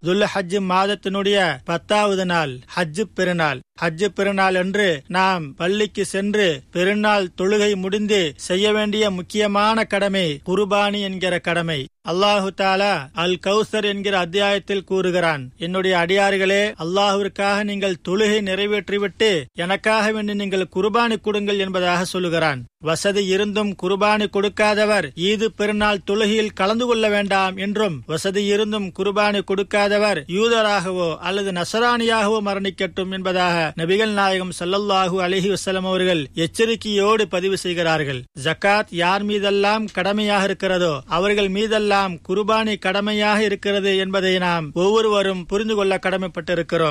துல் ஹஜ் மாதத்தினுடைய பத்தாவது நாள் ஹஜ் பெருநாள் ஹஜ் பெருநாள் என்று நாம் பள்ளிக்கு சென்று பெருநாள் தொழுகை முடிந்து செய்ய வேண்டிய முக்கியமான கடமை குர்பானி என்கிற கடமை அல்லாஹு தாலா அல் கௌசர் என்கிற அத்தியாயத்தில் கூறுகிறான் என்னுடைய அடியார்களே அல்லாஹுவிற்காக நீங்கள் தொழுகை நிறைவேற்றிவிட்டு எனக்காக வேண்டி நீங்கள் குர்பானி கொடுங்கள் என்பதாக சொல்லுகிறான் வசதி இருந்தும் குர்பானி கொடுக்காதவர் ஈது பெருநாள் தொழுகையில் கலந்து கொள்ள வேண்டாம் என்றும் வசதி இருந்தும் குர்பானி கொடுக்காதவர் யூதராகவோ அல்லது நசராணியாகவோ மரணிக்கட்டும் என்பதாக நபிகள் நாயகம் சல்லல்லாஹூ அலஹி வசலம் அவர்கள் எச்சரிக்கையோடு பதிவு செய்கிறார்கள் ஜக்காத் யார் மீதெல்லாம் கடமையாக இருக்கிறதோ அவர்கள் மீதெல்லாம் குர்பானி கடமையாக இருக்கிறது என்பதை நாம் ஒவ்வொருவரும் புரிந்து கொள்ள கடமைப்பட்டிருக்கிறோம்